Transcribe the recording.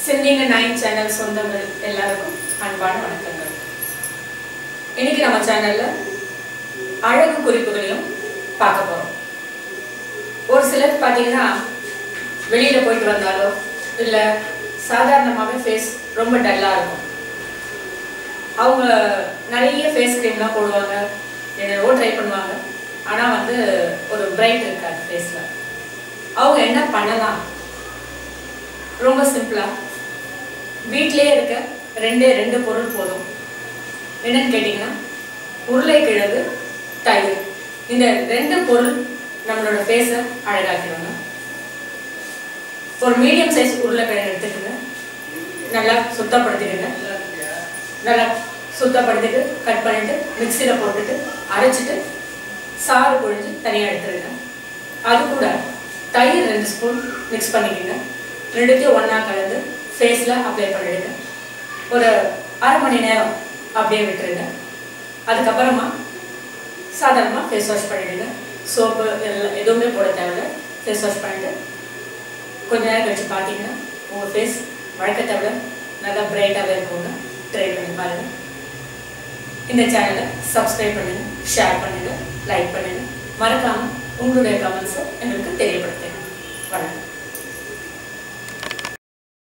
சிந்திங்க nine channel சொந்தங்கள் எல்லாருக்கும் அன்பான வணக்கங்கள் இன்னைக்கு நம்ம சேனல்ல அழகு குறிப்புகளையும் பார்க்க போறோம் ஒரு சிலர் பார்த்தீங்கன்னா வெளியில போயிட்டு வந்தாலோ இல்லை சாதாரணமாகவே ஃபேஸ் ரொம்ப டல்லாக இருக்கும் அவங்க நிறைய ஃபேஸ் க்ரீம்லாம் போடுவாங்க என்னவோ ட்ரை பண்ணுவாங்க ஆனால் வந்து ஒரு பிரைட் இருக்காது ஃபேஸில் அவங்க என்ன பண்ணலாம் ரொம்ப சிம்பிளாக வீட்டிலே இருக்க ரெண்டே ரெண்டு பொருள் போதும் என்னன்னு கேட்டிங்கன்னா உருளைக்கிழங்கு தயிர் இந்த ரெண்டு பொருள் நம்மளோட ஃபேஸை அழகாக்கிடுங்க ஒரு மீடியம் சைஸ் உருளைக்கிழங்கு எடுத்துக்கோங்க நல்லா சுத்தப்படுத்திடுங்க நல்லா சுத்தப்படுத்திட்டு கட் பண்ணிட்டு மிக்சியில் போட்டுட்டு அரைச்சிட்டு சாறு பொழிஞ்சு தனியாக எடுத்துருங்க அது கூட தயிர் ரெண்டு ஸ்பூன் மிக்ஸ் பண்ணிக்கோங்க ரெண்டுத்தையும் ஒன்றா கலந்து ஃபேஸில் அப்ளை பண்ணிடுங்க ஒரு அரை மணி நேரம் அப்படியே விட்டுருங்க அதுக்கப்புறமா சாதாரணமாக ஃபேஸ் வாஷ் பண்ணிவிடுங்க சோப்பு எல்லாம் எதுவுமே போட தேவையில்ல ஃபேஸ் வாஷ் பண்ணிவிட்டு கொஞ்ச நேரம் கழிச்சு பார்த்தீங்கன்னா உங்கள் ஃபேஸ் வழக்கத்தை விட நல்லா பிரைட்டாகவே இருக்குங்க ட்ரை பண்ணி பாருங்கள் இந்த சேனலை சப்ஸ்கிரைப் பண்ணுங்கள் ஷேர் பண்ணுங்கள் லைக் பண்ணுங்கள் மறக்காமல் உங்களுடைய கமெண்ட்ஸை எங்களுக்கு தெரியப்படுத்துங்க வணக்கம்